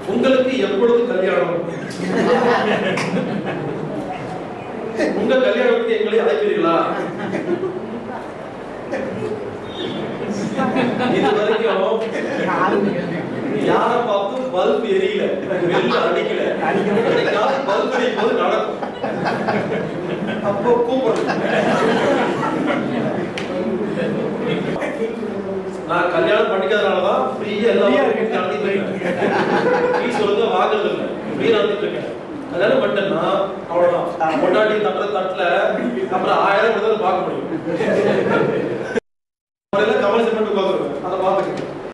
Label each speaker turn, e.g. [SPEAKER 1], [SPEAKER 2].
[SPEAKER 1] உங்களுக்கு எப்பொழுது கல்யாணம் உங்க கல்யாணத்துக்கு எங்களை அழைப்பீர்களா இது வரைக்கும் யார பார்த்து பல்ப் எரியல வெள்ள அடிக்கல என்னைக்காவது பல்ப் எரியும் போது நடக்கும் அப்போ கூப்பிடுங்க நான் கல்யாணம் பண்ணிக்கிறதுனாலதான் ஃப்ரீயா எல்லாம் நடத்திட்டு இருக்கேன் ஃபீஸ் ஒழுங்கா வாங்குறது இல்லை ஃப்ரீ நடத்திட்டு இருக்கேன் கல்யாணம் பண்ணிட்டேன்னா அவ்வளவுதான் பொண்டாட்டி தட்டுற தட்டுல அப்புறம் ஆயிரம் கொடுத்தாலும் பார்க்க முடியும்